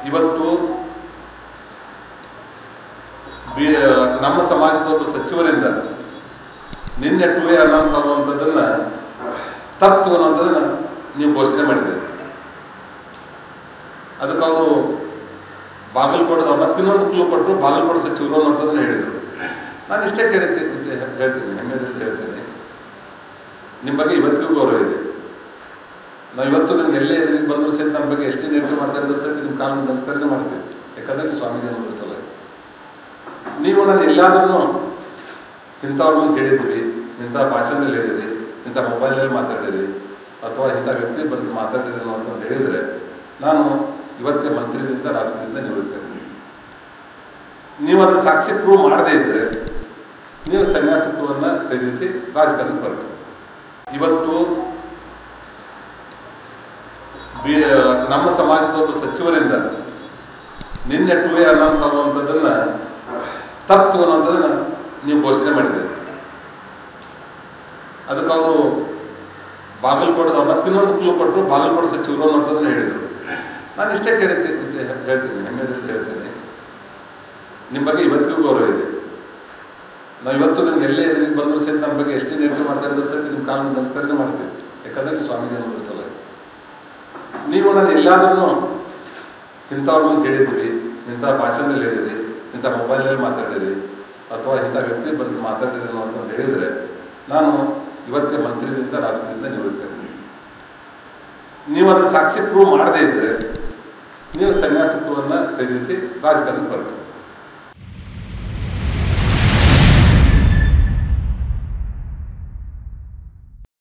ಇವತ್ತು ಬಿ ನಮ್ಮ ಸಮಾಜದ ಒಬ್ಬ ಸಚಿವರಿಂದ ನಿನ್ನೆ ಟು ಎ ಅನೌನ್ಸ್ ಆಗುವಂಥದ್ದನ್ನ ತಪ್ಪು ಅನ್ನುವಂಥದ್ದನ್ನ ನೀವು ಘೋಷಣೆ ಮಾಡಿದ್ದೀರಿ ಅದಕ್ಕೆ ಅವರು ಬಾಗಲಕೋಟೆ ಮತ್ತಿನ್ನೊಂದು ಕ್ಲೂ ಕೊಟ್ಟರು ಬಾಗಲಕೋಟೆ ಸಚಿವರು ಅನ್ನೋಂಥದ್ದನ್ನ ಹೇಳಿದರು ನಾನು ಇಷ್ಟೇ ಕೇಳಿ ಹೇಳ್ತೀನಿ ಹೆಮ್ಮೆದಿಂದ ಹೇಳ್ತೀನಿ ನಿಮ್ಮ ಬಗ್ಗೆ ಇವತ್ತಿಗೂ ಗೌರವ ಇದೆ ನಾವು ಇವತ್ತು ನಿಮ್ಗೆ ಎಲ್ಲೇ ಎದುರಿಗೆ ಬಂದರೂ ಸಹಿತ ನಮ್ಮ ಬಗ್ಗೆ ಎಷ್ಟೇ ನೆಗೆಟಿವ್ ಮಾತಾಡಿದ್ರು ಸಹಿತ ನಿಮ್ಮ ಕಾಲು ನಮಸ್ಕಾರನೇ ಮಾಡ್ತೀವಿ ಯಾಕಂದ್ರೆ ನೀವು ಸ್ವಾಮೀಜಿ ಅನ್ನೋದ್ರ ಸಲ ನೀವು ನಾನು ಎಲ್ಲಾದ್ರೂ ಇಂಥವ್ರ ಮುಂದೆ ಹೇಳಿದ್ರಿ ಇಂಥ ಭಾಷಣದಲ್ಲಿ ಹೇಳಿದ್ರಿ ಇಂಥ ಮೊಬೈಲಲ್ಲಿ ಮಾತಾಡಿರಿ ಅಥವಾ ಇಂಥ ವ್ಯಕ್ತಿ ಬಂದು ಮಾತಾಡಿರಿ ಅನ್ನೋಂಥದ್ದು ಹೇಳಿದರೆ ನಾನು ಇವತ್ತೇ ಮಂತ್ರಿದಿಂದ ರಾಜಕೀಯದಿಂದ ನಿವೃತ್ತಿ ಆಗ್ತೀನಿ ನೀವು ಅದರ ಸಾಕ್ಷಿ ಪ್ರೂವ್ ಮಾಡದೇ ಇದ್ದರೆ ನೀವು ಸನ್ಯಾಸತ್ವವನ್ನು ತ್ಯಜಿಸಿ ರಾಜಕಾರಣಕ್ಕೆ ಬರಬೇಕು ಇವತ್ತು ಬಿ ನಮ್ಮ ಸಮಾಜದ ಒಬ್ಬ ಸಚಿವರಿಂದ ನಿನ್ನೆ ಟು ಎ ಅನೌನ್ಸ್ ಆಗುವಂಥದ್ದನ್ನ ತಪ್ಪು ಅನ್ನುವಂಥದ್ದನ್ನ ನೀವು ಘೋಷಣೆ ಮಾಡಿದ್ದೀರಿ ಅದಕ್ಕೆ ಅವರು ಬಾಗಲಕೋಟೆ ಮತ್ತಿನ್ನೊಂದು ಕ್ಲೂ ಕೊಟ್ಟರು ಬಾಗಲಕೋಟೆ ಸಚಿವರು ಅನ್ನೋಂಥದ್ದನ್ನ ಹೇಳಿದರು ನಾನು ಇಷ್ಟೇ ಕೇಳಿ ಹೇಳ್ತೀನಿ ಹೆಮ್ಮೆದಿಂದ ಹೇಳ್ತೀನಿ ನಿಮ್ಮ ಬಗ್ಗೆ ಇವತ್ತಿಗೂ ಗೌರವ ಇದೆ ನಾವು ಇವತ್ತು ನಿಮ್ಗೆ ಎಲ್ಲೇ ಎದುರಿಗೆ ಬಂದರೂ ಸಹಿತ ನಮ್ಮ ಬಗ್ಗೆ ಎಷ್ಟೇ ನೆಗೆಟಿವ್ ಮಾತಾಡಿದ್ರು ಸಹಿತ ನಿಮ್ಮ ಕಾಲು ನಮಸ್ಕಾರನೇ ಮಾಡ್ತೀವಿ ಯಾಕಂದ್ರೆ ನೀವು ಸ್ವಾಮೀಜಿ ಅನ್ನೋದ್ರ ಸಲ ನೀವು ನಾನು ಎಲ್ಲಾದ್ರೂ ಇಂಥವ್ರ ಮುಂದೆ ಹೇಳಿದ್ರಿ ಇಂಥ ಭಾಷಣದಲ್ಲಿ ಹೇಳಿರಿ ಇಂಥ ಮೊಬೈಲಲ್ಲಿ ಮಾತಾಡಿರಿ ಅಥವಾ ಇಂಥ ವ್ಯಕ್ತಿ ಬಂದು ಮಾತಾಡಿರಿ ಅನ್ನೋಂಥದ್ದು ಹೇಳಿದರೆ ನಾನು ಇವತ್ತೇ ಮಂತ್ರಿದಿಂದ ರಾಜಕೀಯದಿಂದ ನಿವೃತ್ತಿ ಆಗ್ತೀನಿ ನೀವು ಅದರ ಸಾಕ್ಷಿ ಪ್ರೂವ್ ಮಾಡದೇ ಇದ್ದರೆ ನೀವು ಸನ್ಯಾಸತ್ವವನ್ನು ತ್ಯಜಿಸಿ ರಾಜಕಾರಣಕ್ಕೆ ಬರಬೇಕು